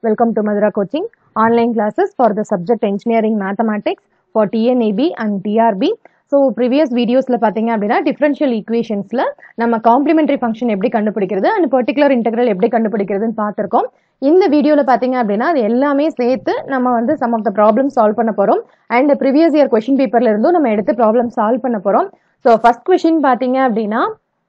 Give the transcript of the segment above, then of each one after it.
Welcome to Madura Coaching. Online classes for the subject Engineering Mathematics for TNAB and TRB. So previous வீடியோஸில் பார்த்தீங்க அப்படின்னா differential ஈக்குவேஷன்ஸில் நம்ம complementary function எப்படி கண்டுபிடிக்கிறது and particular integral எப்படி கண்டுபிடிக்கிறதுன்னு பார்த்துருக்கோம் இந்த வீடியோவில் பார்த்தீங்க அப்படின்னா அது எல்லாமே சேர்த்து நம்ம வந்து sum of the problem solve பண்ண போகிறோம் அண்ட் ப்ரீவியஸ் இயர் கொஷின் பேப்பர்ல இருந்தும் நம்ம எடுத்து ப்ராப்ளம் சால்வ் பண்ண போகிறோம் ஸோ ஃபர்ஸ்ட் கொஷின் பார்த்தீங்க அப்படின்னா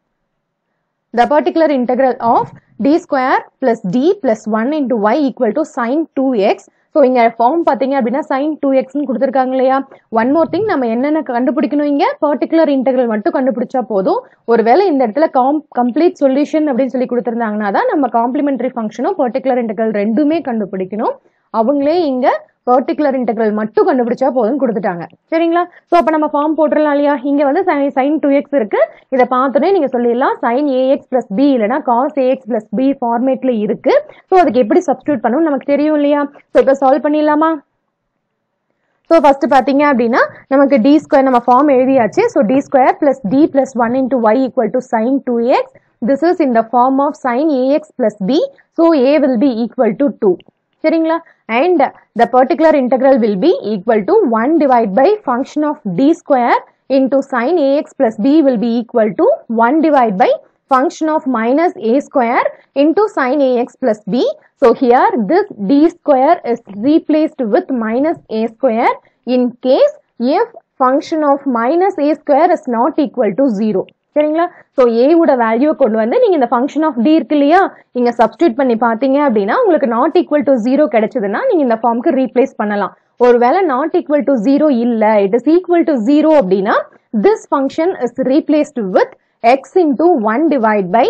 the particular integral of d square plus d plus 1 into y equal to sin 2x so இங்க ஃபார்ம் பாத்தீங்க அப்படின்னா sin 2x னு கொடுத்துருக்காங்க இல்லையா ஒன் மோர் திங் நம்ம என்னென்ன கண்டுபிடிக்கணும் இங்க பர்டிகுலர் இன்டெகிரல் மட்டும் கண்டுபிடிச்சா போதும் ஒருவேளை இந்த இடத்துல காம் கம்ப்ளீட் சொல்யூஷன் அப்படின்னு சொல்லி கொடுத்துருந்தாங்கன்னா தான் நம்ம காம்ப்ளிமெண்டரி ஃபங்க்ஷனும் பர்டிகுலர் இன்டெகிரல் ரெண்டுமே கண்டுபிடிக்கணும் அவங்களே இங்க பர்டிகுலர் இன்டெகிரல் மட்டும் கண்டுபிடிச்சா போதும் கொடுத்துட்டாங்க சரிங்களா ஸோ அப்போ நம்ம ஃபார்ம் போட்டுடலாம் இல்லையா இங்க வந்து சைன் டூ எக்ஸ் இருக்கு இதை பார்த்தோன்னே நீங்க சொல்லிடலாம் சைன் ஏஎக்ஸ் பிளஸ் பி இல்லைனா காஸ் ஏஎக்ஸ் பிளஸ் பி ஃபார்மேட்ல இருக்கு ஸோ அதுக்கு எப்படி சப்ஸ்டியூட் பண்ணணும் நமக்கு தெரியும் இல்லையா ஸோ இப்போ சால்வ் பண்ணிடலாமா ஸோ ஃபர்ஸ்ட் பார்த்தீங்க அப்படின்னா நமக்கு டி ஸ்கொயர் நம்ம ஃபார்ம் எழுதியாச்சு so D square plus D plus one into Y equal to sine two X this is in the form of sine ax plus B so A will be equal to two சரிங்களா and the particular integral will be equal to 1 divided by function of d square into sin ax plus b will be equal to 1 divided by function of minus a square into sin ax plus b. So here this d square is replaced with minus a square in case if function of minus a square is not equal to 0. சரிங்களா so ஏவோட வேல்யூவை கொண்டு வந்து நீங்க இந்த function of D இருக்கு இல்லையா இங்க சப்ஸ்டியூட் பண்ணி பார்த்தீங்க அப்படின்னா உங்களுக்கு நாட் ஈக்குவல் டு ஜீரோ கிடைச்சதுன்னா நீங்க இந்த ஃபார்முக்கு ரீப்ளேஸ் பண்ணலாம் ஒருவேளை நாட் ஈக்குவல் டு ஜீரோ இல்ல it is equal to zero அப்படின்னா this function is replaced with X into one divide by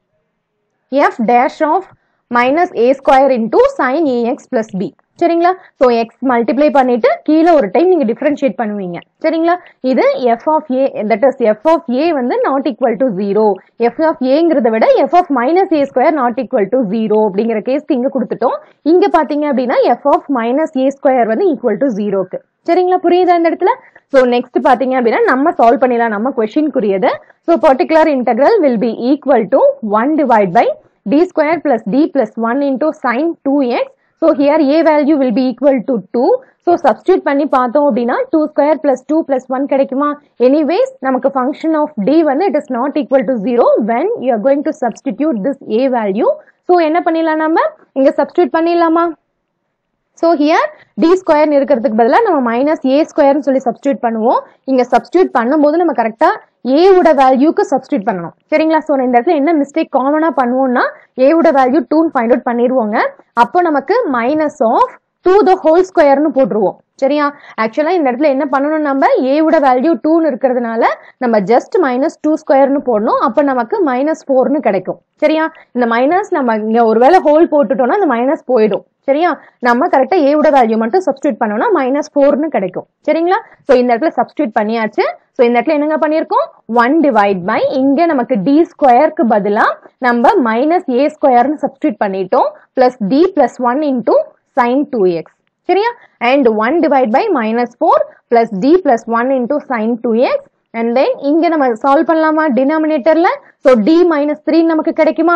F dash of minus A square into sine ax plus B சரிங்களா so X multiply பண்ணிட்டு கீழே ஒரு time நீங்க differentiate பண்ணுவீங்க சரிங்களா இது F of A that is F of A வந்து not equal to zero F of ஏங்கிறத விட F of minus A square not equal to zero அப்படிங்கிற கேஸ்க்கு இங்க கொடுத்துட்டோம் இங்க பாத்தீங்க அப்படின்னா F of minus A square வந்து ஈக்குவல் டு ஜீரோக்கு சரிங்களா புரியுதா இந்த இடத்துல ஸோ நெக்ஸ்ட் பாத்தீங்க அப்படின்னா நம்ம சால்வ் பண்ணிடலாம் நம்ம கொஸ்டின்குரியது so particular integral will be equal to one divide by D square plus D plus one into sine two X so here A value will be equal to two so substitute பண்ணி பார்த்தோம் அப்படின்னா two square plus two plus one கிடைக்குமா anyways நமக்கு function of D வந்து it is not equal to zero when you are going to substitute this A value so என்ன பண்ணிடலாம் நம்ம இங்க சப்ஸ்டியூட் பண்ணிடலாமா ஸோ ஹியர் டி ஸ்கொயர்னு இருக்கிறதுக்கு பதிலாக நம்ம மைனஸ் ஏ ஸ்கொயர்னு சொல்லி சப்ஸ்டியூட் பண்ணுவோம் இங்க சப்ஸ்டியூட் பண்ணும்போது நம்ம கரெக்டா ஏவோட வேல்யூக்கு சப்ஸ்டியூட் பண்ணணும் சரிங்களா ஸோ இந்த இடத்துல என்ன மிஸ்டேக் காமனா பண்ணுவோம்னா ஏவோட வேல்யூ டூன்னு ஃபைண்ட் அவுட் பண்ணிடுவோங்க அப்போ நமக்கு minus of two the whole ஸ்கொயர்னு போட்டுருவோம் சரியா ஆக்சுவலா இந்த இடத்துல என்ன பண்ணணும் நம்ம ஏவோட வேல்யூ டூன்னு இருக்கிறதுனால நம்ம ஜஸ்ட் மைனஸ் டூ ஸ்கொயர்னு போடணும் அப்போ நமக்கு மைனஸ் ஃபோர்னு கிடைக்கும் சரியா இந்த மைனஸ் நம்ம இங்க ஒருவேளை ஹோல் போட்டுட்டோம்னா இந்த மைனஸ் போயிடும் சரியா நம்ம கரெக்டா ஏவோட வேல்யூ மட்டும் சப்ஸ்டியூட் பண்ணோம்னா மைனஸ் ஃபோர்னு கிடைக்கும் சரிங்களா ஸோ இந்த இடத்துல சப்ஸ்டியூட் பண்ணியாச்சு ஸோ இந்த இடத்துல என்னங்க பண்ணியிருக்கோம் ஒன் டிவைட் பை இங்க நமக்கு டி ஸ்கொயருக்கு பதிலா நம்ம மைனஸ் ஏ ஸ்கொயர்னு சப்ஸ்டியூட் பண்ணிட்டோம் plus D plus one into sine two X சரியா and one divide by minus four plus D plus one into sine two X and then இங்க நம்ம சால்வ் பண்ணலாமா டினாமினேட்டர்ல ஸோ டி மைனஸ் த்ரீ நமக்கு கிடைக்குமா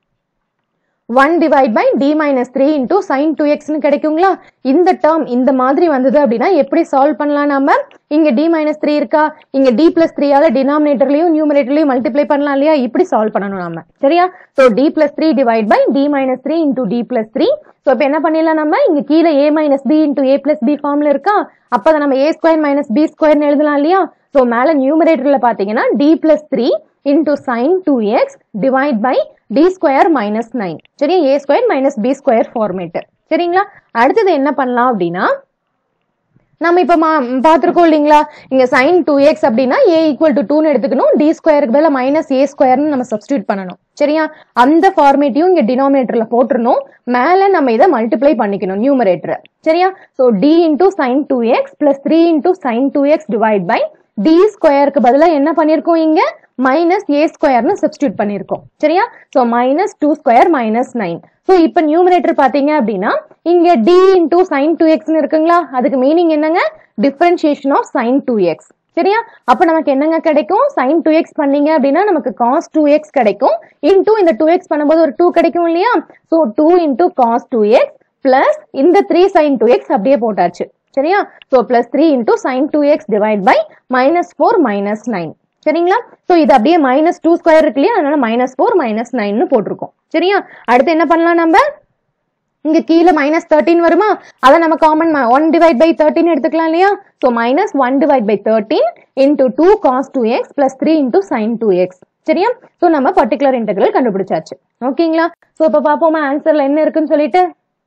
one divide by D minus three into sine two எக்ஸ்னு கிடைக்குங்களா இந்த டேர்ம் இந்த மாதிரி வந்தது அப்படின்னா எப்படி சால்வ் பண்ணலாம் நம்ம இங்க டி மைனஸ் த்ரீ இருக்கா இங்க டி பிளஸ் த்ரீயால டினாமினேட்டர்லயும் நியூமரேட்டர்லயும் மல்டிப்ளை பண்ணலாம் இல்லையா இப்படி சால்வ் பண்ணணும் நம்ம சரியா so D plus three divide by D minus three into D plus three so இப்போ என்ன பண்ணிடலாம் நம்ம இங்க கீழே A minus B into A plus B ஃபார்ம்ல இருக்கா அப்போ அதை நம்ம ஏ ஸ்கொயர் மைனஸ் பி ஸ்கொயர்னு எழுதலாம் இல்லையா ஸோ மேல நியூமரேட்டர்ல பாத்தீங்கன்னா D plus three into sine two X divide by D square minus nine சரியா A square minus B square format சரிங்களா அடுத்தது என்ன பண்ணலாம் அப்படின்னா நம்ம இப்ப பாத்துருக்கோம் இல்லைங்களா இங்க சைன் டூ எக்ஸ் அப்படின்னா ஏ ஈக்குவல் டு டூன்னு எடுத்துக்கணும் டி ஸ்கொயருக்கு பதிலாக மைனஸ் ஏ ஸ்கொயர்னு நம்ம சப்ஸ்டியூட் பண்ணணும் சரியா அந்த ஃபார்மேட்டையும் இங்க டினாமினேட்டர்ல போட்டுருணும் மேல நம்ம இதை மல்டிப்ளை பண்ணிக்கணும் நியூமரேட்டர் சரியா so D into sine two X plus three into sine two X divide by D ஸ்கொயருக்கு பதிலாக என்ன பண்ணிருக்கோம் இங்க மைனஸ் ஏ ஸ்கொயர்னு சப்ஸ்டியூட் பண்ணிருக்கோம் சரியா so minus two square minus nine so இப்போ நியூமரேட்டர் பாத்தீங்க அப்படின்னா இங்க டி இன்டூ சைன் டூ எக்ஸ்னு இருக்குங்களா அதுக்கு மீனிங் என்னங்க differentiation of sine two X சரியா அப்ப நமக்கு என்னங்க கிடைக்கும் சைன் டூ எக்ஸ் பண்ணீங்க அப்படின்னா நமக்கு காஸ் டூ எக்ஸ் கிடைக்கும் இன்டூ இந்த டூ எக்ஸ் பண்ணும்போது ஒரு டூ கிடைக்கும் இல்லையா so two into cos two X plus இந்த த்ரீ சைன் டூ எக்ஸ் அப்படியே போட்டாச்சு சரியா so plus three into sine two X divide by minus four minus nine சரிங்களா ஸோ இது அப்படியே மைனஸ் டூ ஸ்கொயர் இருக்கு இல்லையா அதனால மைனஸ் ஃபோர் மைனஸ் நைன்னு போட்டிருக்கோம் சரியா அடுத்து என்ன பண்ணலாம் நம்ம இங்க கீழே மைனஸ் தேர்ட்டின் வருமா அதை நம்ம common one divide by thirteen எடுத்துக்கலாம் இல்லையா so minus one divide by thirteen into two cos two X plus three into sine two X சரியா ஸோ நம்ம பர்டிகுலர் இன்டெகிரல் கண்டுபிடிச்சாச்சு ஓகேங்களா ஸோ இப்போ பார்ப்போமா ஆன்சர்ல என்ன இருக்குன்னு சொல்லிட்டு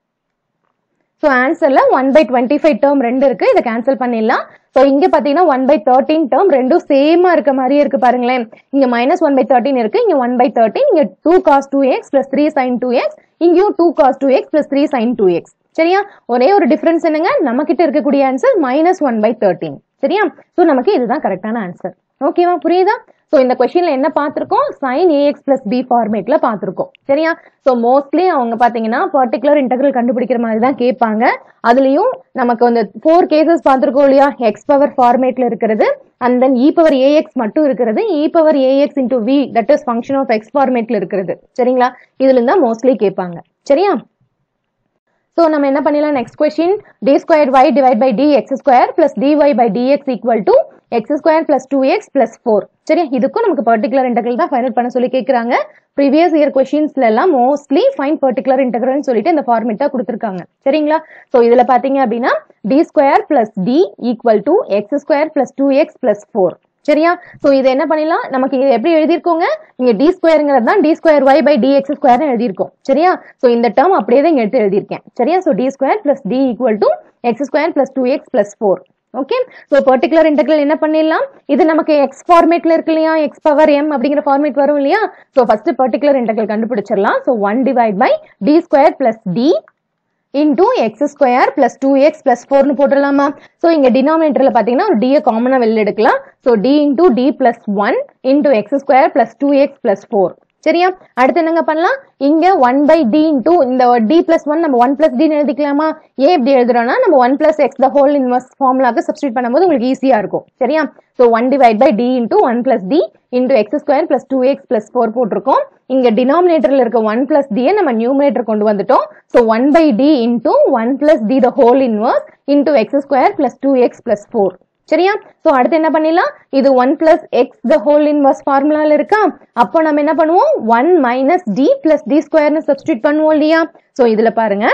ஸோ ஆன்சர்ல one by twenty five term ரெண்டு இருக்கு இதை கேன்சல் பண்ணிடலாம் ஸோ இங்க பாத்தீங்கன்னா ஒன் பை தேர்ட்டின் டேர்ம் ரெண்டும் சேமா இருக்க மாதிரியே இருக்கு பாருங்களேன் இங்க மைனஸ் ஒன் பை தேர்ட்டின் இருக்கு இங்க ஒன் பை தேர்ட்டின் இங்க two cos two X plus three sine two x இங்கேயும் two cos two X plus three sine two X சரியா ஒரே ஒரு டிஃபரன்ஸ் என்னங்க நம்ம கிட்ட இருக்கக்கூடிய answer minus one by thirteen சரியா ஸோ நமக்கு இதுதான் கரெக்டான ஆன்சர் ஓகேவா புரியுதா ஸோ இந்த கொஸ்டின்ல என்ன பார்த்திருக்கோம் சைன் ஏஎக்ஸ் பிளஸ் பி ஃபார்மேட்ல பார்த்திருக்கோம் சரியா ஸோ மோஸ்ட்லி அவங்க பாத்தீங்கன்னா பர்டிகுலர் இன்டெகிரல் கண்டுபிடிக்கிற மாதிரி தான் கேட்பாங்க அதுலயும் நமக்கு வந்து ஃபோர் கேசஸ் பார்த்திருக்கோம் இல்லையா எக்ஸ் பவர் ஃபார்மேட்ல இருக்கிறது and then e power ax மட்டும் இருக்கிறது e power ax into v that is function of x ஃபார்மேட்ல இருக்கிறது சரிங்களா இதுல இருந்தா மோஸ்ட்லி கேட்பாங்க சரியா ஸோ நம்ம என்ன பண்ணிடலாம் next question D square y divide by D x square plus D y by dx equal to x square plus two X plus four சரி இதுக்கும் நமக்கு பர்டிகுலர் இன்டெகிரல் தான் ஃபைனல் பண்ண சொல்லி கேட்குறாங்க ப்ரீவியஸ் இயர் கொஸ்டின்ஸ்ல எல்லாம் மோஸ்ட்லி ஃபைன் பர்டிகுலர் இன்டெகிரல்னு சொல்லிட்டு இந்த ஃபார்மேட்டா கொடுத்துருக்காங்க சரிங்களா ஸோ இதுல பாத்தீங்க அப்படின்னா D square plus D equal to x square plus two X plus four சரியா சோ இது என்ன பண்ணிடலாம் நமக்கு இது எப்படி எழுதியிருக்கோங்க இங்க டி ஸ்கொயருங்கிறது தான் D square y by D x ஸ்கொயர்னு எழுதியிருக்கோம் சரியா சோ இந்த டேர்ம் அப்படியே தான் இங்க எடுத்து எழுதியிருக்கேன் சரியா so D square plus D equal to x square plus two X plus four okay so particular integral என்ன பண்ணிடலாம் இது நமக்கு எக்ஸ் ஃபார்மேட்ல இருக்கு இல்லையா எக்ஸ் பவர் எம் அப்படிங்கிற ஃபார்மேட் வரும் இல்லையா சோ ஃபர்ஸ்ட் பர்டிகுலர் இன்டெகிரல் கண்டுபிடிச்சிடலாம் so one divide by D square plus D into x square plus two X plus four போட்டுடலாமா ஸோ இங்க டினாமினேட்டர்ல பாத்தீங்கன்னா ஒரு டியை காமனா வெளில எடுக்கலாம் so D into D plus one into x square plus two X plus four சரியா அடுத்து என்னங்க பண்ணலாம் இங்க ஒன் பை டி இன்டூ இந்த டி பிளஸ் ஒன் நம்ம ஒன் பிளஸ் டின்னு எழுதிக்கலாமா ஏன் இப்படி எழுதுறோம்னா நம்ம one plus x the whole inverse ஃபார்முலாக்கு சப்ஸ்டியூட் பண்ணும்போது உங்களுக்கு ஈஸியா இருக்கும் சரியா so one divide by D into one plus D into x square plus two X plus four போட்டிருக்கோம் இங்க டினாமினேட்டர்ல இருக்க ஒன் பிளஸ் டியை நம்ம நியூமினேட்டர் கொண்டு வந்துட்டோம் so one by D into one plus D the whole inverse into x square plus two X plus four சரியா so அடுத்து என்ன பண்ணிடலாம் இது one plus x the whole inverse ஃபார்முலால இருக்கா அப்போ நம்ம என்ன பண்ணுவோம் one minus D plus D ஸ்கொயர்னு சப்ஸ்டியூட் பண்ணுவோம் இல்லையா சோ இதுல பாருங்க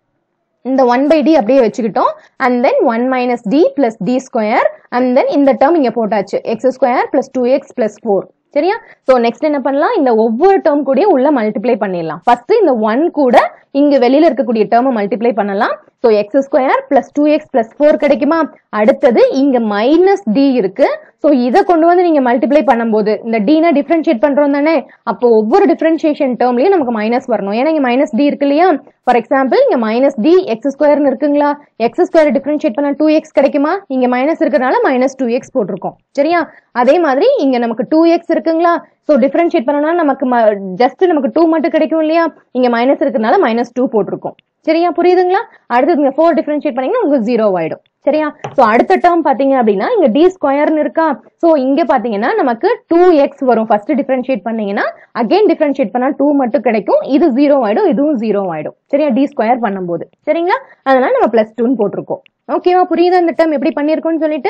இந்த ஒன் பை டி அப்படியே வச்சுக்கிட்டோம் and then one minus D plus D square and then இந்த டேர்ம் இங்க போட்டாச்சு x square plus two X plus four சரியா சோ நெக்ஸ்ட் என்ன பண்ணலாம் இந்த ஒவ்வொரு டேர்ம் கூட உள்ள மல்டிப்ளை பண்ணிடலாம் ஃபர்ஸ்ட் இந்த ஒன் கூட இங்க வெளியில இருக்கக்கூடிய டேர்ம் மல்டிப்ளை பண்ணலாம் so x square plus two X plus four கிடைக்குமா அடுத்தது இங்க மைனஸ் டி இருக்கு சோ இதை கொண்டு வந்து நீங்க மல்டிப்ளை பண்ணும்போது இந்த டீனா டிஃபரன்ஷியேட் பண்றோம் தானே அப்போ ஒவ்வொரு டிஃபரன்ஷியேஷன் டேர்ம்லயும் நமக்கு மைனஸ் வரணும் ஏன்னா இங்க மைனஸ் டி இருக்கு இல்லையா ஃபார் எக்ஸாம்பிள் இங்க மைனஸ் டி எக்ஸ் ஸ்கொயர்னு இருக்குங்களா எக்ஸ் ஸ்கொயர் டிஃபரன்ஷியேட் பண்ணா டூ எக்ஸ் கிடைக்குமா இங்க மைனஸ் இருக்கிறதுனால மைனஸ் டூ எக்ஸ் போட்டிருக்கோம் சரியா அதே மாதிரி இங்க நமக்கு டூ எக்ஸ் இருக்குங்களா சோ டிஃபரன்ஷியேட் பண்ணோம்னா நமக்கு ஜஸ்ட் நமக்கு டூ மட்டும் கிடைக்கும் இல்லையா இங்க மைனஸ் இருக்கிறதுனால மைனஸ் டூ போட்டிருக்கோம் சரியா புரியுதுங்களா அடுத்து இங்க ஃபோர் டிஃபரன்ஷியேட் பண்ணீங்கன்னா உங்களுக்கு ஜீரோ ஆயிடும் சரியா சோ அடுத்த டேர்ம் பாத்தீங்க அப்படின்னா இங்க டி ஸ்கொயர்னு இருக்கா சோ இங்க பாத்தீங்கன்னா நமக்கு டூ எக்ஸ் வரும் ஃபர்ஸ்ட் டிஃபரன்ஷியேட் பண்ணீங்கன்னா அகைன் டிஃபரன்ஷியேட் பண்ணா டூ மட்டும் கிடைக்கும் இது ஜீரோ ஆயிடும் இதுவும் ஜீரோ ஆயிடும் சரியா டி ஸ்கொயர் பண்ணும்போது சரிங்களா அதனால நம்ம பிளஸ் டூன்னு போட்டிருக்கோம் ஓகேவா புரியுதா இந்த டேர்ம் எப்படி பண்ணிருக்கோம்னு சொல்லிட்டு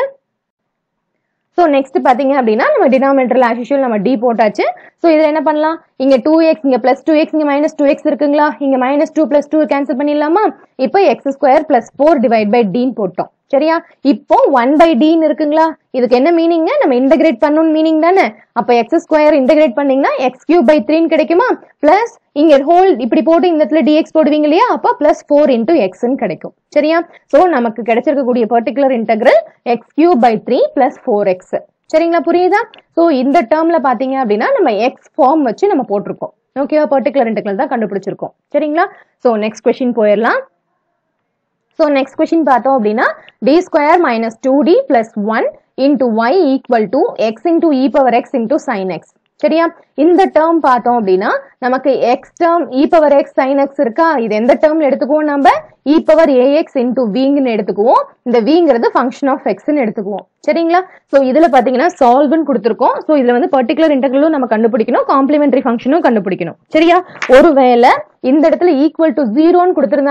ஸோ நெக்ஸ்ட் பாத்தீங்க அப்படின்னா நம்ம டினாமினேட்டர்ல ஆஸ் யூஷுவல் நம்ம டி போட்டாச்சு ஸோ இதுல என்ன பண்ணலாம் இங்க டூ எக்ஸ் இங்க பிளஸ் டூ எக்ஸ் இங்க மைனஸ் டூ எக்ஸ் இருக்குங்களா இங்க minus two plus two cancel பண்ணிடலாமா இப்போ x square plus four divide by டின்னு போட்டோம் சரியா இப்போ ஒன் பை டின்னு இருக்குங்களா இதுக்கு என்ன மீனிங் நம்ம இன்டகிரேட் பண்ணணும் மீனிங் தானே அப்ப எக்ஸ் ஸ்கொயர் இன்டகிரேட் பண்ணீங்கன்னா எக்ஸ் கியூப் பை த்ரீன்னு கிடைக்குமா பிளஸ் இங்க ஹோல் இப்படி போட்டு இந்த இடத்துல டிஎக்ஸ் போடுவீங்க இல்லையா அப்ப பிளஸ் ஃபோர் இன்டூ எக்ஸ்ன்னு கிடைக்கும் சரியா சோ நமக்கு கிடைச்சிருக்கக்கூடிய particular integral x cube by three plus four x சரிங்களா புரியுதா சோ இந்த டேர்ம்ல பாத்தீங்க அப்படின்னா நம்ம எக்ஸ் ஃபார்ம் வச்சு நம்ம போட்டிருக்கோம் ஓகேவா பர்டிகுலர் இன்டகிரல் தான் கண்டுபிடிச்சிருக்கோம் சரிங்களா சோ நெக்ஸ்ட் கொஸ்டின் போயிடலாம் ஸோ நெக்ஸ்ட் கொஸ்டின் பார்த்தோம் அப்படின்னா D square minus two D plus one into Y equal to x into e power x into sine x சரியா இந்த டேர்ம் பார்த்தோம் அப்படின்னா நமக்கு x term e power x sine x இருக்கா இது எந்த டேர்ம்ல எடுத்துக்குவோம் நம்ம இ பவர் ஏஎக்ஸ் இன்டூ விங்னு எடுத்துக்குவோம் இந்த விங்கிறது ஃபங்க்ஷன் ஆஃப் எக்ஸ்னு எடுத்துக்குவோம் சரிங்களா சோ இதுல பாத்தீங்கன்னா சால்வ்னு கொடுத்துருக்கோம் சோ இதுல வந்து பர்டிகுலர் இன்டெகிரலும் நம்ம கண்டுபிடிக்கணும் காம்ப்ளிமெண்டரி ஃபங்க்ஷனும் கண்டுபிடிக்கணும் சரியா ஒருவேளை இந்த இடத்துல ஈக்குவல் டு ஜீரோன்னு கொடுத்திருந்தாங்க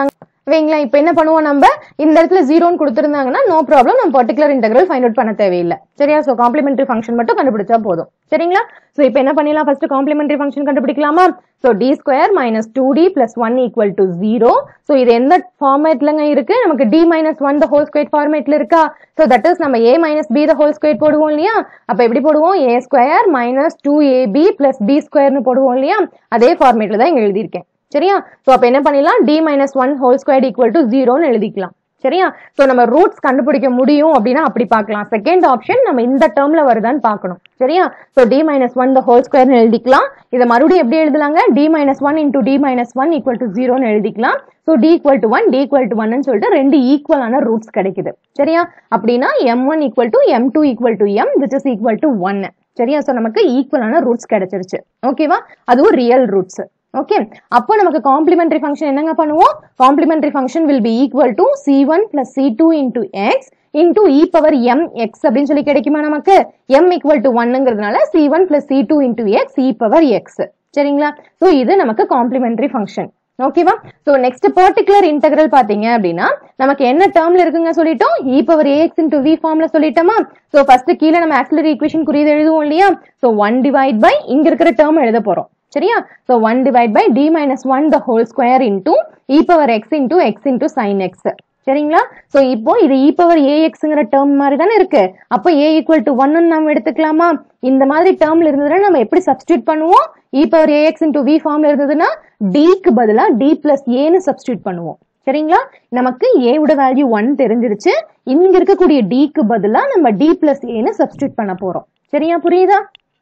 வைங்களா இப்போ என்ன பண்ணுவோம் நம்ம இந்த இடத்துல ஜீரோன்னு கொடுத்துருந்தாங்கன்னா நோ ப்ராப்ளம் நம்ம பர்டிகுலர் இன்டெகிரல் ஃபைண்ட் அவுட் பண்ண தேவையில்லை சரியா ஸோ காம்ப்ளிமெண்டரி ஃபங்க்ஷன் மட்டும் கண்டுபிடிச்சா போதும் சரிங்களா ஸோ இப்போ என்ன பண்ணிடலாம் ஃபர்ஸ்ட் காம்ப்ளிமெண்டரி ஃபங்க்ஷன் கண்டுபிடிக்கலாமா so D square minus two D plus one equal to zero so இது எந்த ஃபார்மேட்லங்க இருக்கு நமக்கு D minus one the whole square ஃபார்மேட்ல இருக்கா ஸோ தட் இஸ் நம்ம a minus b the whole square போடுவோம் இல்லையா அப்போ எப்படி போடுவோம் a square minus two ab plus b ஸ்கொயர்னு போடுவோம் இல்லையா அதே ஃபார்மேட்ல தான் இங்க எழுதியிருக்கேன் சரியா ஸோ அப்போ என்ன பண்ணிடலாம் D minus one whole square equal to ஜீரோன்னு எழுதிக்கலாம் சரியா ஸோ நம்ம ரூட்ஸ் கண்டுபிடிக்க முடியும் அப்படின்னா அப்படி பார்க்கலாம் செகண்ட் ஆப்ஷன் நம்ம இந்த டேர்ம்ல வருதான்னு பார்க்கணும் சரியா so D minus one the whole ஸ்கொயர்னு எழுதிக்கலாம் இதை மறுபடியும் எப்படி எழுதலாங்க D minus one into D minus one equal to ஜீரோன்னு எழுதிக்கலாம் so D equal to one D equal to ஒன்னு சொல்லிட்டு ரெண்டு ஈக்குவலான ரூட்ஸ் கிடைக்குது சரியா அப்படின்னா m one equal to m two equal to m which is equal to one so so நமக்கு ஈக்குவலான ரூட்ஸ் கிடைச்சிருச்சு ஓகேவா அதுவும் ரியல் ரூட்ஸ் ஓகே அப்போ நமக்கு காம்ப்ளிமெண்டரி ஃபங்க்ஷன் என்னங்க பண்ணுவோம் complementary function will be equal to c one plus c two into x into e power m x அப்படின்னு சொல்லி கிடைக்குமா நமக்கு எம் ஈக்குவல் டு ஒன்னுங்கிறதுனால c one plus c two into x e power x சரிங்களா so இது நமக்கு complementary function ஓகேவா so next particular integral பாத்தீங்க அப்படின்னா நமக்கு என்ன டேர்ம்ல இருக்குங்க சொல்லிட்டோம் e power ax into v ஃபார்ம்ல சொல்லிட்டோமா ஸோ ஃபர்ஸ்ட் கீழே நம்ம ஆக்சிலரி ஈக்குவேஷன் குறியீடு எழுதுவோம் இல்லையா ஸோ ஒன் டிவைட் பை இங்க இருக்கிற டேர்ம் எழுத போறோம் சரியா so one divide by D minus one the whole square into e power x into x into sine x சரிங்களா சோ இப்போ இது இ பவர் ஏஎக்ஸ்ங்கிற டேர்ம் மாதிரி தானே இருக்கு அப்போ ஏ ஈக்குவல் டு ஒன்னு நம்ம எடுத்துக்கலாமா இந்த மாதிரி டேர்ம்ல இருந்ததுன்னா நம்ம எப்படி சப்ஸ்டியூட் பண்ணுவோம் e power ax into v ஃபார்ம்ல இருந்ததுன்னா டிக்கு பதிலா டி பிளஸ் ஏன்னு சப்ஸ்டியூட் பண்ணுவோம் சரிங்களா நமக்கு ஏ உட வேல்யூ ஒன் தெரிஞ்சிருச்சு இங்க இருக்கக்கூடிய டிக்கு பதிலா நம்ம டி பிளஸ் ஏன்னு சப்ஸ்டியூட் பண்ண போறோம் சரியா புரியுதா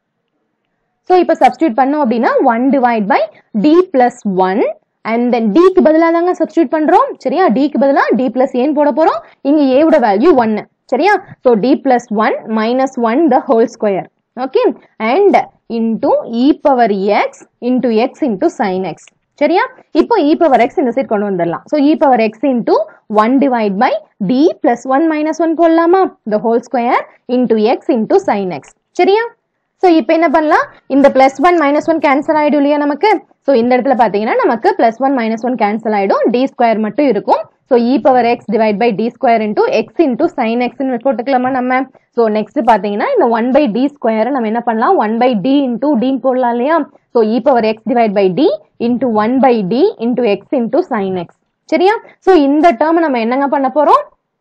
ஸோ இப்போ சப்ஸ்டியூட் பண்ணோம் அப்படின்னா one divide by D plus one and then டிக்கு பதிலாக தாங்க சப்ஸ்டியூட் பண்றோம் சரியா டிக்கு பதிலாக டி பிளஸ் ஏன் போட போறோம் இங்க ஏவோட வேல்யூ ஒன்னு சரியா so D plus one minus one the whole square okay and into e power x into x into sine x சரியா இப்போ இ பவர் எக்ஸ் இந்த சைட் கொண்டு வந்துடலாம் so e power x into one divide by D plus one minus one போடலாமா the whole square into x into sine x சரியா so இப்போ என்ன பண்ணலாம் இந்த plus one minus one cancel ஆயிடும் இல்லையா நமக்கு ஸோ இந்த இடத்துல பார்த்தீங்கன்னா நமக்கு plus one minus one cancel ஆயிடும் டி ஸ்கொயர் மட்டும் இருக்கும் so e power x divide by D square into x into sine எக்ஸ்னு போட்டுக்கலாமா நம்ம ஸோ நெக்ஸ்ட் பார்த்தீங்கன்னா இந்த ஒன் பை டி ஸ்கொயரை நம்ம என்ன பண்ணலாம் one by D into D போடலாம் இல்லையா so e power x divide by D into one by D into x into sine x சரியா ஸோ இந்த டேர்ம் நம்ம என்னங்க பண்ண போறோம்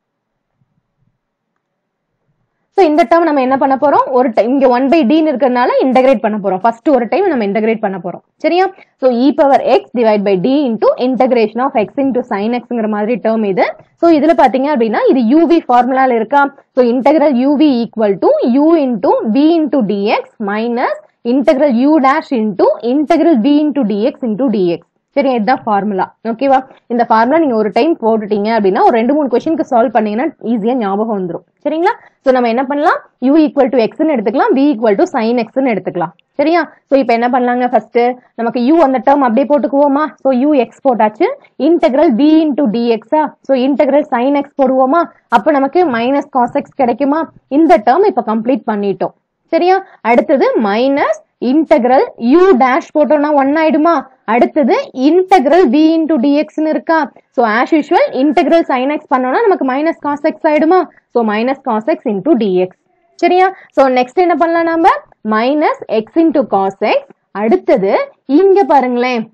ஸோ இந்த டேர்ம் நம்ம என்ன பண்ண போறோம் ஒரு டைம் இங்க ஒன் பை டின்னு இருக்கிறதுனால இன்டகிரேட் பண்ண போறோம் ஃபர்ஸ்ட் ஒரு டைம் நம்ம இன்டகிரேட் பண்ண போறோம் சரியா so e power x divide by D into integration of x into sine எக்ஸ்ங்கிற மாதிரி டேர்ம் இது ஸோ இதுல பாத்தீங்க அப்படின்னா இது யூவி ஃபார்முலால இருக்கா so integral uv equal to u into v into dx minus integral u dash into integral v into dx into dx சரி இதுதான் ஃபார்முலா ஓகேவா இந்த ஃபார்முலா நீங்க ஒரு டைம் போட்டுட்டீங்க அப்படின்னா ஒரு ரெண்டு மூணு கொஸ்டினுக்கு சால்வ் பண்ணீங்கன்னா ஈஸியா ஞாபகம் வந்துரும் சரிங்களா சோ நம்ம என்ன பண்ணலாம் u ஈக்குவல் டு எக்ஸ்னு எடுத்துக்கலாம் v ஈக்குவல் டு சைன் எக்ஸ்னு எடுத்துக்கலாம் சரியா சோ இப்போ என்ன பண்ணலாங்க ஃபர்ஸ்ட் நமக்கு u அந்த டேர்ம் அப்படியே போட்டுக்குவோமா சோ u x போட்டாச்சு integral v into dx so integral sine x போடுவோமா அப்ப நமக்கு மைனஸ் காஸ் எக்ஸ் கிடைக்குமா இந்த டேர்ம் இப்ப கம்ப்ளீட் பண்ணிட்டோம் சரியா அடுத்தது மைனஸ் இன்டெகிரல் u டேஷ் போட்டோம்னா ஒன் ஆயிடுமா அடுத்தது இன்டெகிரல் v இன்டூ டிஎக்ஸ்னு இருக்கா so as usual integral sine x பண்ணோம்னா நமக்கு மைனஸ் காஸ் எக்ஸ் ஆயிடுமா so minus cos x into dx சரியா ஸோ நெக்ஸ்ட் என்ன பண்ணலாம் நம்ம minus x into cos x அடுத்தது இங்க பாருங்களேன்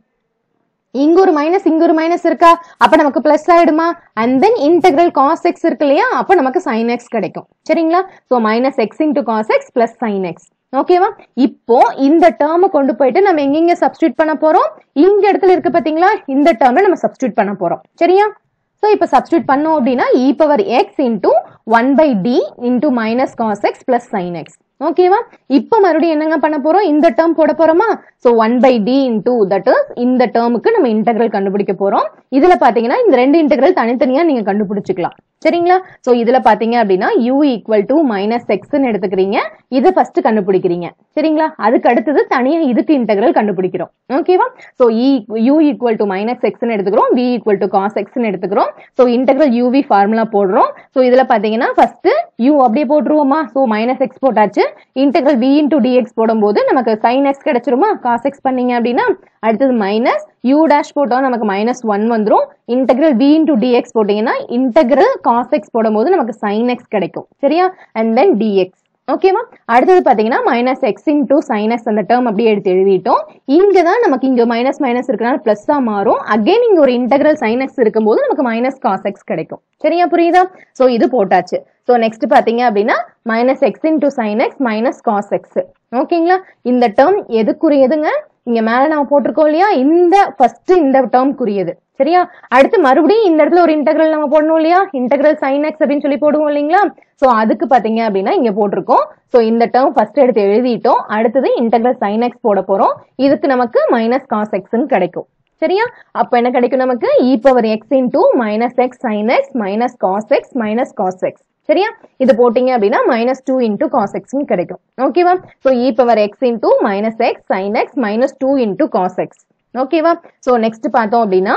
இங்க ஒரு மைனஸ் இங்க ஒரு மைனஸ் இருக்கா அப்ப நமக்கு பிளஸ் ஆயிடுமா and then integral cos x இருக்கு இல்லையா அப்ப நமக்கு சைன் எக்ஸ் கிடைக்கும் சரிங்களா so minus x into cos x plus sine x ஓகேவா இப்போ இந்த டேர்மை கொண்டு போயிட்டு நம்ம எங்கெங்க சப்ஸ்டியூட் பண்ண போறோம் இங்க இடத்துல இருக்கு பாத்தீங்களா இந்த டேர்ம்ல நம்ம சப்ஸ்டியூட் பண்ண போறோம் சரியா சோ இப்போ சப்ஸ்டியூட் பண்ணோம் அப்படின்னா e power x into one by D into minus cos x plus sine x ஓகேவா இப்போ மறுபடியும் என்னங்க பண்ண போறோம் இந்த டேர்ம் போட போறோமா so one by D into that is இந்த டேர்முக்கு நம்ம இன்டெகிரல் கண்டுபிடிக்க போறோம் இதுல பாத்தீங்கன்னா இந்த ரெண்டு இன்டெகிரல் தனித்தனியா நீங்க கண்டுபிடிச்சுக்கலாம் சரிங்களா சோ இதுல பாத்தீங்க அப்படின்னா u ஈக்குவல் டு மைனஸ் எக்ஸ்ன்னு எடுத்துக்கிறீங்க இதை ஃபர்ஸ்ட் கண்டுபிடிக்கிறீங்க சரிங்களா அதுக்கு அடுத்தது தனியா இதுக்கு இன்டெகிரல் கண்டுபிடிக்கிறோம் ஓகேவா so u equal to minus எக்ஸ்ன்னு எடுத்துக்கிறோம் v ஈக்குவல் டு காஸ் எக்ஸ்ன்னு எடுத்துக்கிறோம் சோ இன்டெகிரல் uv ஃபார்முலா போடுறோம் சோ இதுல பாத்தீங்கன்னா ஃபர்ஸ்ட் u அப்படியே போட்டுருவோமா சோ மைனஸ் எக்ஸ் போட்டாச்சு இன்டெகிரல் v இன்டூ டிஎக்ஸ் போடும்போது நமக்கு சைன் எக்ஸ் கிடைச்சிருமா காஸ் எக்ஸ் பண்ணீங்க அப்படின்னா அடுத்தது மைனஸ் யூ டேஷ் போட்டோம் நமக்கு மைனஸ் ஒன் வந்துரும் இன்டெக்ரல் வி இன்டூ டிஎக்ஸ் போட்டீங்கன்னா இன்டெக்ரல் காஸ் எக்ஸ் போடும்போது நமக்கு சைன் எக்ஸ் கிடைக்கும் சரியா அண்ட் தென் டிஎக்ஸ் ஓகேவா அடுத்தது பாத்தீங்கன்னா மைனஸ் எக்ஸ் இன்டூ சைனஸ் அந்த டேர்ம் அப்படியே எடுத்து எழுதிட்டோம் இங்க தான் நமக்கு இங்க மைனஸ் மைனஸ் இருக்கனால பிளஸ் தான் மாறும் அகைன் இங்க ஒரு இன்டெக்ரல் சைனஸ் இருக்கும்போது நமக்கு மைனஸ் காஸ் எக்ஸ் கிடைக்கும் சரியா புரியுதா சோ இது போட்டாச்சு சோ நெக்ஸ்ட் பாத்தீங்க அப்படின்னா minus x into sine x minus cos x ஓகேங்களா இந்த டேர்ம் எதுக்குரியதுங்க இங்க மேல நம்ம போட்டிருக்கோம் இல்லையா இந்த ஃபர்ஸ்ட் இந்த டேர்ம்க்குரியது சரியா அடுத்து மறுபடியும் இந்த இடத்துல ஒரு இன்டெக்ரல் நம்ம போடணும் இல்லையா இன்டெக்ரல் சைன் எக்ஸ் அப்படின்னு சொல்லி போடுவோம் இல்லைங்களா சோ அதுக்கு பாத்தீங்க அப்படின்னா இங்க போட்டிருக்கோம் சோ இந்த டேர்ம் ஃபர்ஸ்ட் எடுத்து எழுதிட்டோம் அடுத்தது இன்டெக்ரல் சைன் எக்ஸ் போட போறோம் இதுக்கு நமக்கு மைனஸ் காஸ் எக்ஸ்ன்னு கிடைக்கும் சரியா அப்ப என்ன கிடைக்கும் நமக்கு e power x into minus x sine x minus cos x minus cos x சரியா இது போட்டீங்க அப்படின்னா மைனஸ் டூ இன்டூ காஸ் எக்ஸ்னு கிடைக்கும் ஓகேவா so e power x into minus x sine x minus two into cos x ஓகேவா so next பார்த்தோம் அப்படின்னா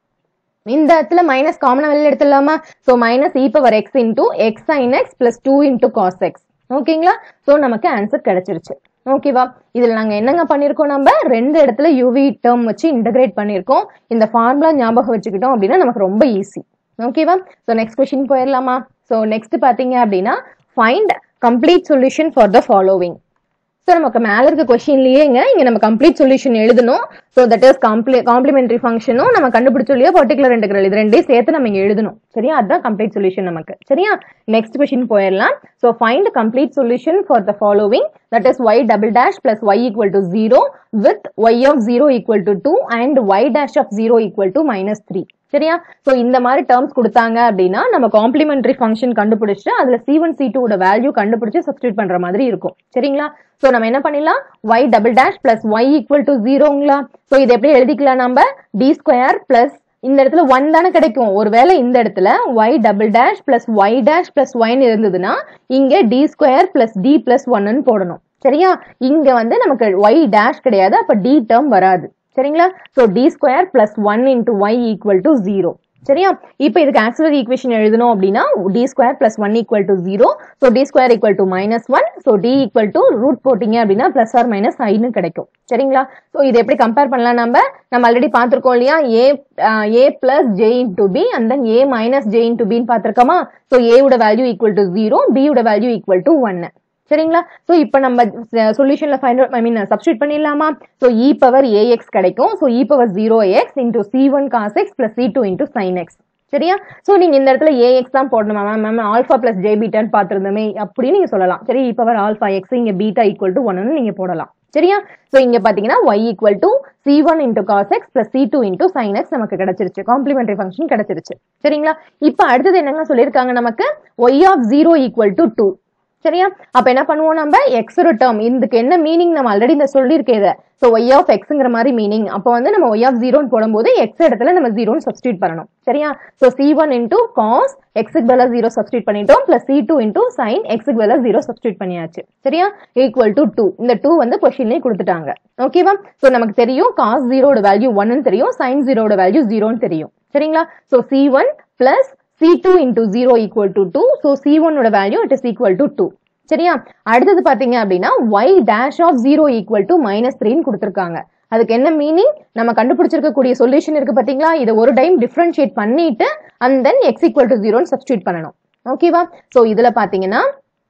இந்த இடத்துல மைனஸ் காமனா வெளில எடுத்துடலாமா so minus e power x into x sine x plus two into cos x ஓகேங்களா so நமக்கு ஆன்சர் கிடைச்சிருச்சு ஓகேவா இதுல நாங்க என்னங்க பண்ணிருக்கோம் நம்ம ரெண்டு இடத்துல யூவி டேர்ம் வச்சு இன்டகிரேட் பண்ணிருக்கோம் இந்த ஃபார்முலா ஞாபகம் வச்சுக்கிட்டோம் அப்படின்னா நமக்கு ரொம்ப ஈஸி ஓகேவா ஸோ நெக்ஸ்ட் கொஸ்டின் போயிடலாமா ஸோ நெக்ஸ்ட் பாத்தீங்க அப்படின்னா find complete solution for the following so நமக்கு மேல இருக்க கொஸ்டின்லயேங்க இங்க நம்ம கம்ப்ளீட் சொல்யூஷன் எழுதணும் ஸோ தட் இஸ் காம்ப்ளி காம்ப்ளிமெண்டரி ஃபங்க்ஷனும் நம்ம கண்டுபிடிச்ச இல்லையா பர்டிகுலர் இன்டெகிரல் இது ரெண்டையும் சேர்த்து நம்ம இங்க எழுதணும் சரியா அதுதான் கம்ப்ளீட் சொல்யூஷன் நமக்கு சரியா நெக்ஸ்ட் கொஸ்டின் போயிடலாம் so find complete solution for the following that is y double dash plus y equal to zero with y of zero equal to two and y dash of zero equal to minus three சரியா so இந்த மாதிரி terms கொடுத்தாங்க அப்படின்னா நம்ம complementary function கண்டுபிடிச்சு அதுல c one c two value கண்டுபிடிச்சு substitute பண்ற மாதிரி இருக்கும் சரிங்களா சோ நம்ம என்ன பண்ணிடலாம் y double dash plus y equal to ஜீரோங்களா சோ இது எப்படி எழுதிக்கலாம் நம்ம டி ஸ்கொயர் பிளஸ் இந்த இடத்துல ஒன் தானே கிடைக்கும் ஒருவேளை இந்த இடத்துல y double dash plus y dash plus ஒய்னு இருந்ததுன்னா இங்க t square plus D plus ஒன்னு போடணும் சரியா இங்க வந்து நமக்கு ஒய் டேஷ் கிடையாது அப்ப டி டேர்ம் வராது சரிங்களா so D square plus one into Y equal to zero சரியா இப்போ இதுக்கு ஆக்சிலரி ஈக்குவேஷன் எழுதணும் அப்படின்னா D square plus one equal to zero so D square equal to minus one so D equal to root போட்டிங்க அப்படின்னா plus R minus ஐன்னு கிடைக்கும் சரிங்களா so இது எப்படி கம்பேர் பண்ணலாம் நம்ம நம்ம ஆல்ரெடி பார்த்துருக்கோம் இல்லையா a a plus j into b and then a minus j into பின்னு பார்த்துருக்கோமா ஸோ ஏவோட வேல்யூ ஈக்குவல் டு ஜீரோ பியோட வேல்யூ ஈக்குவல் டு ஒன்னு சரிங்களா சோ இப்போ நம்ம சொல்யூஷன்ல ஃபைண்ட் ஐ மீன் சப்ஸ்டியூட் பண்ணிடலாமா சோ இ பவர் ஏஎக்ஸ் கிடைக்கும் so e power zero x into c one cos x plus c two into sine x சரியா so நீங்க இந்த இடத்துல ஏஎக்ஸ் தான் போடணுமா ma'am ma'am alpha plus j பீட்டான்னு பார்த்துருந்தோமே அப்படின்னு நீங்க சொல்லலாம் சரி இ பவர் ஆல்ஃபா எக்ஸ் இங்க பீட்டா ஈக்குவல் டு ஒன்னு நீங்க போடலாம் சரியா சோ இங்க பாத்தீங்கன்னா y equal to c one into cos x plus c two into sine x நமக்கு கிடைச்சிருச்சு காம்ப்ளிமெண்டரி ஃபங்க்ஷன் கிடைச்சிருச்சு சரிங்களா இப்போ அடுத்தது என்னங்க சொல்லியிருக்காங்க நமக்கு y of zero equal to two சரியா அப்ப என்ன பண்ணுவோம் நம்ம எக்ஸ் ஒரு டேர்ம் இதுக்கு என்ன மீனிங் நம்ம ஆல்ரெடி இந்த சொல்லியிருக்கேன் இதை ஸோ ஒய் ஆஃப் எக்ஸ்ங்கிற மாதிரி மீனிங் அப்போ வந்து நம்ம ஒய் ஆஃப் ஜீரோன்னு போடும்போது எக்ஸ் இடத்துல நம்ம ஜீரோன்னு சப்ஸ்டியூட் பண்ணணும் சரியா so c one into cos எக்ஸுக்கு பதிலாக ஜீரோ சப்ஸ்டியூட் பண்ணிட்டோம் plus c two into sine எக்ஸுக்கு பதிலாக ஜீரோ சப்ஸ்டியூட் பண்ணியாச்சு சரியா ஈக்குவல் டு டூ இந்த டூ வந்து கொஸ்டின்லேயே கொடுத்துட்டாங்க ஓகேவா ஸோ நமக்கு தெரியும் காஸ் ஜீரோட வேல்யூ ஒன்னு தெரியும் சைன் ஜீரோட வேல்யூ ஜீரோன்னு தெரியும் சரிங்களா so c one plus C2 into 0 equal to 2. So C1 ஓட value it is equal to 2. சரியா அடுத்தது பாத்தீங்க அப்படின்னா y dash of 0 equal to minus 3 கொடுத்திருக்காங்க அதுக்கு என்ன மீனிங் நம்ம கண்டுபிடிச்சிருக்கக்கூடிய சொல்யூஷன் இருக்கு பாத்தீங்களா இதை ஒரு டைம் டிஃபரன்ஷியேட் பண்ணிட்டு and then x equal to ஜீரோன்னு சப்ஸ்டியூட் பண்ணணும் ஓகேவா சோ இதுல பாத்தீங்கன்னா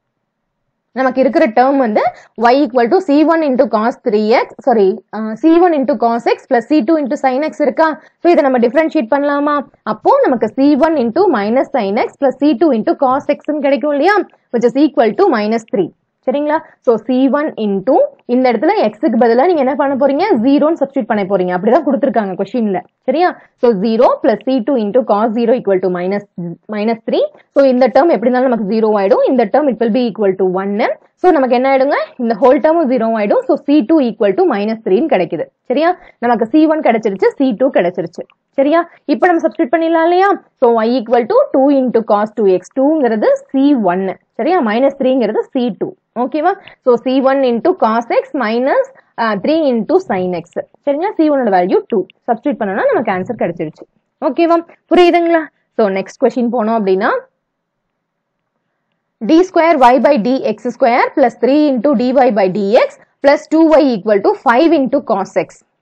நமக்கு இருக்கிற டேர்ம் வந்து y equal to c one into cos three x sorry c one into cos x plus c two into sine x இருக்கா ஸோ இதை நம்ம டிஃபரன்ஷியேட் பண்ணலாமா அப்போ நமக்கு c one into minus sine x plus c two into cos எக்ஸ்ன்னு கிடைக்கும் இல்லையா which is equal to minus three சரிங்களா சோ சி ஒன் இன்டூ இந்த இடத்துல எக்ஸுக்கு பதிலா நீங்க என்ன பண்ண போறீங்க ஜீரோன்னு சப்ஸ்டியூட் பண்ண போறீங்க அப்படிதான் கொடுத்துருக்காங்க கொஸ்டின்ல சரியா so zero plus c two into cos zero equal to minus minus three so இந்த டேர்ம் எப்படி இருந்தாலும் நமக்கு ஜீரோ ஆயிடும் இந்த term it will be equal to ஒன்னு ஸோ நமக்கு என்ன ஆயிடுங்க இந்த ஹோல் டேர்மும் ஜீரோ ஆயிடும் so c two equal to minus த்ரீன்னு கிடைக்குது சரியா நமக்கு சி ஒன் கிடைச்சிருச்சு சி டூ கிடைச்சிருச்சு சரியா இப்போ நம்ம சப்ஸ்டியூட் பண்ணிடலாம் இல்லையா so y equal to two into cos two x டூங்கிறது சி ஒன்னு சரியா மைனஸ் த்ரீங்கிறது சி டூ ஓகேவா so c one into cos x minus three into sine x சரிங்களா சி ஒனோட வேல்யூ டூ சப்ஸ்டியூட் பண்ணோம்னா நமக்கு ஆன்சர் கிடைச்சிருச்சு ஓகேவா புரியுதுங்களா ஸோ நெக்ஸ்ட் கொஸ்டின் போனோம் அப்படின்னா d square y by dx square plus 3 into dy by dx plus 2y equal to 5 into cos x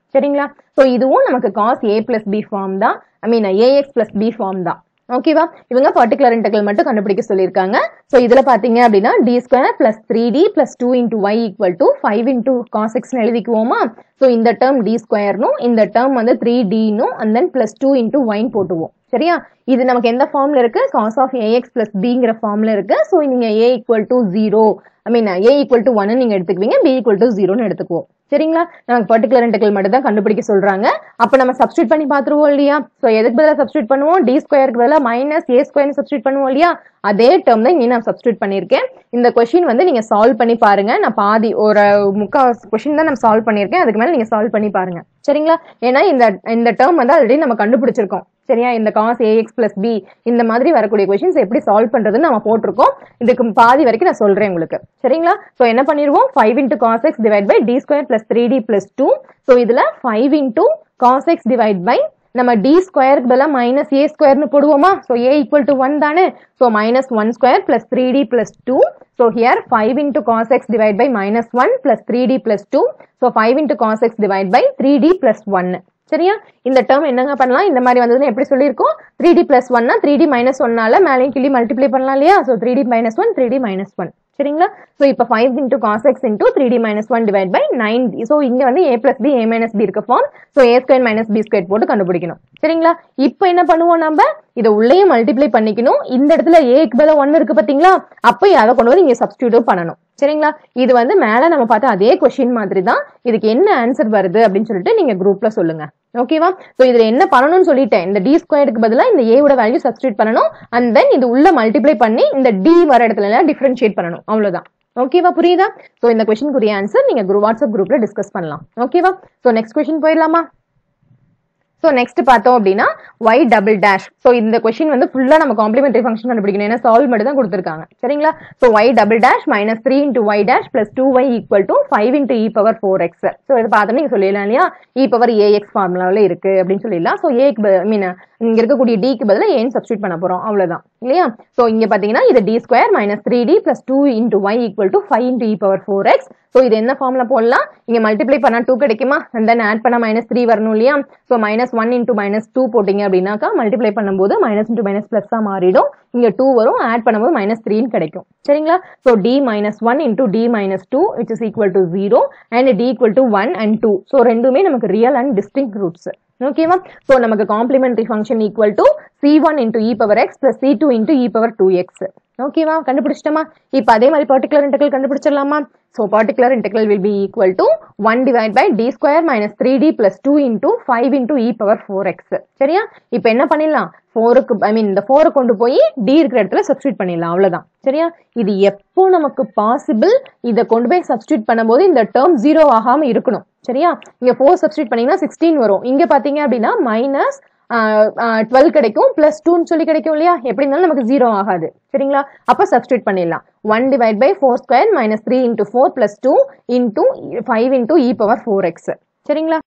சரிங்களா ஸோ இதுவும் நமக்கு cos a plus b form தான் I mean a x plus b form தான் ஓகேவா இவங்க particular integral மட்டும் கண்டுபிடிக்க சொல்லியிருக்காங்க ஸோ இதுல பாத்தீங்க அப்படின்னா D square plus three t plus two into Y equal to five into cos எக்ஸ்னு எழுதிக்குவோமா ஸோ இந்த டேர்ம் டி ஸ்கொயர்னும் இந்த டேர்ம் வந்து த்ரீ டினும் and then plus two into ஒயின் போட்டுவோம் சரியா இது நமக்கு எந்த ஃபார்ம்ல இருக்கு காஸ் ஆஃப் ஏஎக்ஸ் பிளஸ் பிங்கிற ஃபார்ம்ல இருக்கு ஸோ நீங்க a equal to zero I mean a equal to ஒன்னு நீங்க எடுத்துக்குவீங்க பி ஈக்குவல் டு ஜீரோன்னு எடுத்துக்குவோம் சரிங்களா நமக்கு பர்டிகுலர் இன்டெக்ரல் மட்டும் தான் கண்டுபிடிக்க சொல்றாங்க அப்ப நம்ம சப்ஸ்டியூட் பண்ணி பாத்துருவோம் இல்லையா சோ எதுக்கு பதிலா சப்ஸ்டியூட் பண்ணுவோம் டி ஸ்கொயருக்கு பதிலா மைனஸ் ஏ ஸ்கொயர் சப்ஸ்டியூட் பண்ணுவோம் இல்லையா அதே டேர்ம் தான் இங்கே நான் சப்ஸ்டியூட் பண்ணியிருக்கேன் இந்த கொஸ்டின் வந்து நீங்க சால்வ் பண்ணி பாருங்க நான் பாதி ஒரு முக்கால் கொஸ்டின் தான் நான் சால்வ் பண்ணியிருக்கேன் அதுக்கு மேல நீங்க சால்வ் பண்ணி பாருங்க சரிங்களா ஏன்னா இந்த இந்த டேர்ம் வந்து ஆல்ரெடி நம்ம கண்டுபிடிச்சிருக்கோம் சரியா இந்த காஸ் ஏஎக்ஸ் பிளஸ் பி இந்த மாதிரி வரக்கூடிய கொஸ்டின்ஸ் எப்படி சால்வ் பண்றதுன்னு நம்ம போட்டிருக்கோம் இதுக்கு பாதி வரைக்கும் நான் சொல்றேன் உங்களுக்கு சரிங்களா ஸோ என்ன பண்ணிடுவோம் five into cos x divide by D square plus three t plus two so இதுல five into cos x divide by நம்ம டி ஸ்கொயருக்கு பதிலாக மைனஸ் ஏ ஸ்கொயர்னு போடுவோமா so a equal to one தானே so minus one square plus three t plus two so here five into cos x divide by minus one plus three t plus two so five into cos x divide by three t plus ஒன்னு சரியா இந்த term என்னங்க பண்ணலாம் இந்த மாதிரி வந்ததுன்னு எப்படி சொல்லியிருக்கோம் த்ரீ டி பிளஸ் ஒன்னா த்ரீ டி மைனஸ் ஒன்னால மேலேயும் கிளி மல்டிப்ளை பண்ணலாம் இல்லையா so three t minus one three t minus one சரிங்களா ஸோ இப்போ five into cos x into three t minus one divide by nine so இங்க வந்து a plus b a minus b இருக்க form so a square minus B square போட்டு கண்டுபிடிக்கணும் சரிங்களா இப்போ என்ன பண்ணுவோம் நம்ம இதை உள்ளேயே மல்டிப்ளை பண்ணிக்கணும் இந்த இடத்துல ஏக்கு பதிலாக ஒன்று இருக்கு பார்த்தீங்களா அப்போ அதை கொண்டு வந்து இங்கே சப்ஸ்டியூட்டும் பண்ணணும் சரிங்களா இது வந்து மேல நம்ம பார்த்த அதே கொஸ்டின் மாதிரி தான் இதுக்கு என்ன ஆன்சர் வருது அப்படின்னு சொல்லிட்டு நீங்க குரூப்ல சொல்லுங்க ஓகேவா சோ இதுல என்ன பண்ணணும்னு சொல்லிட்டேன் இந்த டி ஸ்கொயருக்கு பதிலா இந்த a ஓட வேல்யூ சப்ஸ்டியூட் பண்ணணும் அண்ட் தென் இது உள்ள மல்டிப்ளை பண்ணி இந்த டி வர இடத்துல எல்லாம் டிஃபரன்ஷியேட் பண்ணணும் அவ்வளவுதான் ஓகேவா புரியுதா சோ இந்த கொஸ்டினுக்குரிய ஆன்சர் நீங்க குரூப் வாட்ஸ்அப் குரூப்ல டிஸ்கஸ் பண்ணலாம் ஓகேவா சோ நெக்ஸ்ட் கொஸ்டின் போயிடலாமா ஸோ நெக்ஸ்ட் பார்த்தோம் அப்படின்னா ஒய் டபுள் டேஷ் ஸோ இந்த கொஸ்டின் வந்து ஃபுல்லாக நம்ம காம்ப்ளிமெண்டரி ஃபங்க்ஷன் கண்டுபிடிக்கணும் ஏன்னா சால்வ் மட்டும் தான் கொடுத்துருக்காங்க சரிங்களா so y double dash minus three into y dash plus two y equal to five into e power four x so இது பார்த்தோன்னா நீங்கள் சொல்லிடலாம் இல்லையா இ பவர் ஏஎக்ஸ் ஃபார்முலாவில் இருக்கு அப்படின்னு சொல்லிடலாம் ஸோ ஏக்கு ஐ மீன் இங்க இருக்கக்கூடிய டிக்கு பதிலாக ஏன் சப்ஸ்டியூட் பண்ண போறோம் அவ்வளவுதான் இல்லையா ஸோ இங்க பாத்தீங்கன்னா இது t square minus three t plus two into Y equal to five into e power four x so இது என்ன ஃபார்ம்ல போடலாம் இங்க மல்டிப்ளை பண்ணா டூ கிடைக்குமா அண்ட் தென் ஆட் பண்ணா மைனஸ் த்ரீ வரணும் இல்லையா so minus one into minus two போட்டீங்க அப்படின்னாக்கா மல்டிப்ளை பண்ணும்போது மைனஸ் இன்டூ மைனஸ் பிளஸ்ஸா மாறிடும் இங்க டூ வரும் ஆட் பண்ணும்போது மைனஸ் த்ரீன்னு கிடைக்கும் சரிங்களா so D minus one into D minus two which is equal to zero and t equal to one and two so ரெண்டுமே நமக்கு ரியல் அண்ட் டிஸ்டிங் ரூட்ஸ் ஓகேவா ஸோ நமக்கு complementary function equal to c one into e power x plus c two into e power two x ஓகேவா கண்டுபிடிச்சிட்டோமா இப்போ அதே மாதிரி particular integral கண்டுபிடிச்சிடலாமா so particular integral will be equal to one divide by D square minus three t plus two into five into e power four x சரியா இப்போ என்ன பண்ணிடலாம் ஃபோருக்கு ஐ மீன் இந்த ஃபோரை கொண்டு போய் டி இருக்கிற இடத்துல சப்ஸ்டியூட் பண்ணிடலாம் அவ்வளவுதான் சரியா இது எப்போ நமக்கு பாசிபிள் இதை கொண்டு போய் சப்ஸ்டியூட் பண்ணும்போது இந்த டேர்ம் ஜீரோ ஆகாம இருக்கணும் சரியா இங்க ஃபோர் சப்ஸ்டியூட் பண்ணீங்கன்னா சிக்ஸ்டீன் வரும் இங்க பாத்தீங்க அப்படின்னா மைனஸ் டுவெல் கிடைக்கும் பிளஸ் டூன்னு சொல்லி கிடைக்கும் இல்லையா எப்படி இருந்தாலும் நமக்கு ஜீரோ ஆகாது சரிங்களா அப்ப சப்ஸ்டியூட் பண்ணிடலாம் one divide by four square minus three into four plus two into five into e power four x சரிங்களா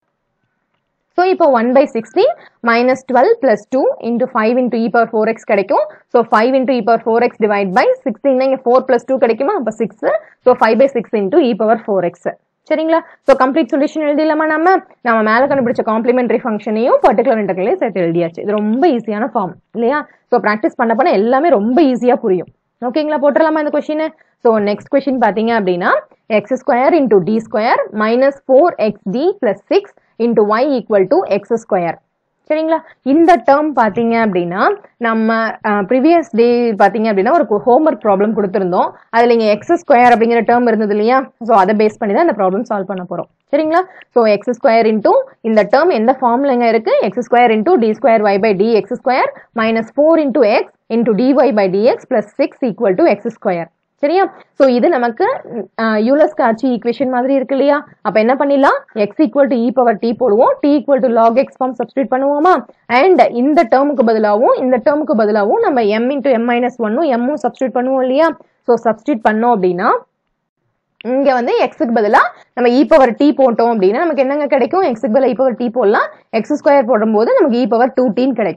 ஸோ இப்போ one by sixteen minus twelve plus two into five into e power four x கிடைக்கும் so five into e power four x divide by sixteen இங்கே four plus two கிடைக்குமா அப்போ six so five by six into e power four x சரிங்களா so complete solution எழுதிடலாமா நம்ம நம்ம மேலே கண்டுபிடிச்ச complementary ஃபங்க்ஷனையும் particular இன்டர்கலையும் சேர்த்து எழுதியாச்சு இது ரொம்ப ஈஸியான ஃபார்ம் இல்லையா ஸோ ப்ராக்டிஸ் பண்ண பண்ண எல்லாமே ரொம்ப ஈஸியாக புரியும் ஓகேங்களா போட்டுடலாமா இந்த கொஸ்டின் ஸோ நெக்ஸ்ட் கொஸ்டின் பார்த்தீங்க அப்படின்னா x square into t square minus four x t plus six into Y equal to x square சரிங்களா இந்த டேர்ம் பார்த்தீங்க அப்படின்னா நம்ம ப்ரீவியஸ் டே பார்த்தீங்க அப்படின்னா ஒரு ஹோம்ஒர்க் ப்ராப்ளம் கொடுத்துருந்தோம் அதில் இங்கே எக்ஸ் ஸ்கொயர் அப்படிங்கிற டேர்ம் இருந்தது இல்லையா ஸோ அதை பேஸ் பண்ணி தான் இந்த ப்ராப்ளம் சால்வ் பண்ண போகிறோம் சரிங்களா ஸோ எக்ஸ் ஸ்கொயர் இன்டூ இந்த டேர்ம் எந்த ஃபார்ம்ல எங்க இருக்கு x square into t square y by D x square minus four into x into t y by t x plus six equal to x square சரியா so இது நமக்கு Euler's காட்சி equation மாதிரி இருக்கு இல்லையா அப்ப என்ன பண்ணிடலாம் x equal to e power t போடுவோம் t equal to log x form substitute பண்ணுவோமா அண்ட் இந்த டேர்முக்கு பதிலாகவும் இந்த டேர்முக்கு பதிலாகவும் நம்ம எம் இன்டூ எம் மைனஸ் ஒன்னும் எம்மும் சப்ஸ்டியூட் பண்ணுவோம் இல்லையா ஸோ சப்ஸ்டியூட் பண்ணோம் அப்படின்னா இங்க வந்து எக்ஸுக்கு பதிலா நம்ம இ பவர் டி போட்டோம் அப்படின்னா நமக்கு என்னங்க கிடைக்கும் எக்ஸுக்கு பதிலா இ பவர் டி போடலாம் எக்ஸ் ஸ்கொயர் போடும்போது நமக்கு இ பவர் டூ டீன் கிடைக்கும்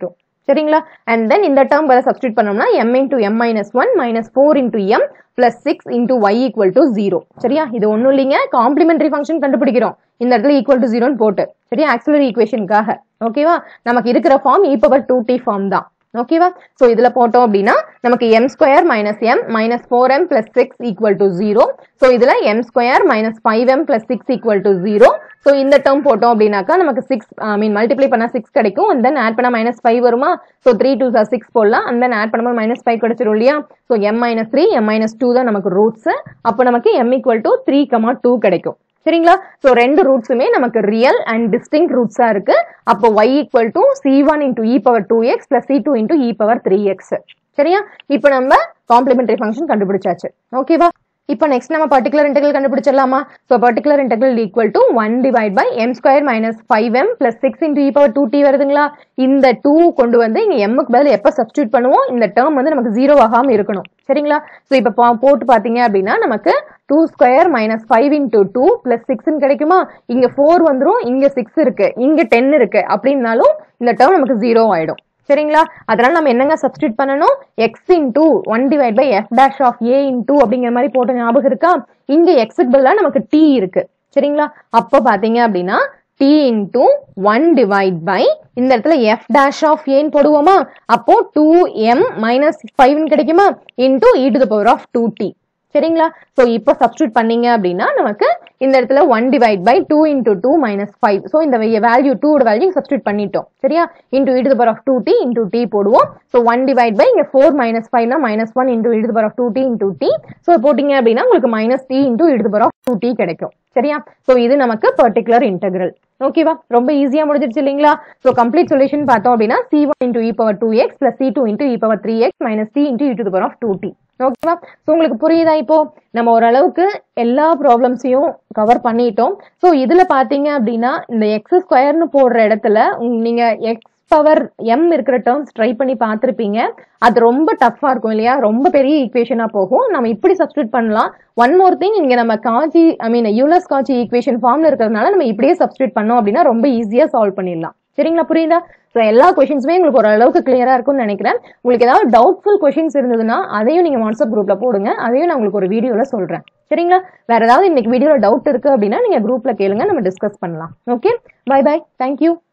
சரிங்களா அண்ட் தென் இந்த டேர்ம் வர சப்ஸ்டியூட் பண்ணோம்னா m into m minus one minus four into m plus six into Y equal to zero சரியா இது ஒன்றும் இல்லைங்க காம்ப்ளிமெண்டரி ஃபங்க்ஷன் கண்டுபிடிக்கிறோம் இந்த இடத்துல ஈக்குவல் டு ஜீரோன்னு போட்டு சரியா ஆக்சிலரி ஈக்குவேஷனுக்காக ஓகேவா நமக்கு இருக்கிற form e power two t form தான் ஓகேவா ஸோ இதுல போட்டோம் அப்படின்னா நமக்கு m square minus m minus four m plus six equal to zero so இதுல m square minus five m plus six equal to zero so இந்த term போட்டோம் அப்படின்னாக்கா நமக்கு சிக்ஸ் ஐ மீன் மல்டிப்ளை பண்ணா சிக்ஸ் கிடைக்கும் அண்ட் தென் ஆட் பண்ணா minus five வருமா so three two sir six போடலாம் அண்ட் தென் ஆட் பண்ணும்போது மைனஸ் ஃபைவ் கிடைச்சிரும் இல்லையா so m minus three m minus two தான் நமக்கு ரூட்ஸ் அப்போ நமக்கு m equal to three comma two கிடைக்கும் சரிங்களா சோ ரெண்டு ரூட்ஸுமே நமக்கு ரியல் அண்ட் டிஸ்டிங் ரூட்ஸா இருக்கு அப்போ y equal to c one into e power two X plus c two into e power three x சரியா இப்போ நம்ம காம்ப்ளிமெண்டரி ஃபங்க்ஷன் கண்டுபிடிச்சாச்சு ஓகேவா இப்போ நெக்ஸ்ட் நம்ம பர்டிகுலர் இன்டெகிரல் கண்டுபிடிச்சிடலாமா so particular integral equal to one divide by m square minus five m plus six into e power two t வருதுங்களா இந்த டூ கொண்டு வந்து இங்க எம்முக்கு பதில் எப்போ சப்ஸ்டியூட் பண்ணுவோம் இந்த டேர்ம் வந்து நமக்கு ஜீரோ ஆகாம இருக்கணும் சரிங்களா ஸோ இப்போ போட்டு பார்த்தீங்க அப்படின்னா நமக்கு two square minus five into two plus சிக்ஸ்னு கிடைக்குமா இங்க ஃபோர் வந்துரும் இங்க சிக்ஸ் இருக்கு இங்க டென் இருக்கு அப்படின்னாலும் இந்த டேர்ம் நமக்கு ஜீரோ ஆயிடும் சரிங்களா அதனால நம்ம என்னங்க சப்ஸ்டியூட் பண்ணணும் x into one divide by F dash of a into அப்படிங்கிற மாதிரி போட்ட ஞாபகம் இருக்கா இங்க எக்ஸுக்கு பதிலாக நமக்கு டி இருக்கு சரிங்களா அப்போ பாத்தீங்க அப்படின்னா t into one divide by இந்த இடத்துல எஃப் டேஷ் ஆஃப் ஏன்னு போடுவோமா அப்போ டூ எம் மைனஸ் ஃபைவ்னு கிடைக்குமா into e to the power of two t சரிங்களா ஸோ இப்போ சப்ஸ்டியூட் பண்ணீங்க அப்படின்னா நமக்கு இந்த இடத்துல one divide by two into two minus five so இந்த வேல்யூ டூட வேல்யூ சப்ஸ்டியூட் பண்ணிட்டோம் சரியா into e to power of two t into t போடுவோம் ஸோ ஒன் டிவைட் பை இங்க ஃபோர் மைனஸ் ஃபைவ்னா minus one into e to power of two t into t so போட்டிங்க அப்படின்னா உங்களுக்கு minus t into e to power of two t கிடைக்கும் சரியா so இது நமக்கு பர்டிகுலர் இன்டெகிரல் ஓகேவா ரொம்ப ஈஸியா முடிஞ்சிருச்சு இல்லைங்களா ஸோ கம்ப்ளீட் சொல்யூஷன் பார்த்தோம் அப்படின்னா c one into e power two X plus c two into e power three x minus t into e to power of two t ஓகேவா ஸோ உங்களுக்கு புரியுதா இப்போ நம்ம ஓரளவுக்கு எல்லா ப்ராப்ளம்ஸையும் கவர் பண்ணிட்டோம் ஸோ இதுல பாத்தீங்க அப்படின்னா இந்த எக்ஸ் ஸ்கொயர்னு போடுற இடத்துல உங்க- நீங்க எக்ஸ் பவர் எம் இருக்கிற டேர்ம்ஸ் ட்ரை பண்ணி பார்த்திருப்பீங்க அது ரொம்ப டஃப்பா இருக்கும் இல்லையா ரொம்ப பெரிய ஈக்குவேஷனா போகும் நம்ம இப்படி சப்ஸ்டியூட் பண்ணலாம் ஒன் மோர் திங் இங்க நம்ம காஜி ஐ மீன் யூலஸ் காஜி ஈக்குவேஷன் ஃபார்ம்ல இருக்கிறதுனால நம்ம இப்படியே சப்ஸ்டியூட் பண்ணோம் அப்படின்னா ரொம்ப ஈஸியா சால்வ் பண்ணிடலாம் சரிங்களா புரியுதா ஸோ எல்லா கொஷின்ஸுமே உங்களுக்கு ஓரளவுக்கு கிளியரா இருக்கும்னு நினைக்கிறேன் உங்களுக்கு ஏதாவது டவுட்ஃபுல் கொஷின்ஸ் இருந்ததுன்னா அதையும் நீங்க வாட்ஸ்அப் குரூப்ல போடுங்க அதையும் நான் உங்களுக்கு ஒரு வீடியோல சொல்றேன் சரிங்களா வேற ஏதாவது இன்னைக்கு வீடியோல டவுட் இருக்கு அப்படின்னா நீங்க குரூப்ல கேளுங்க நம்ம டிஸ்கஸ் பண்ணலாம் ஓகே பை பை தேங்க்யூ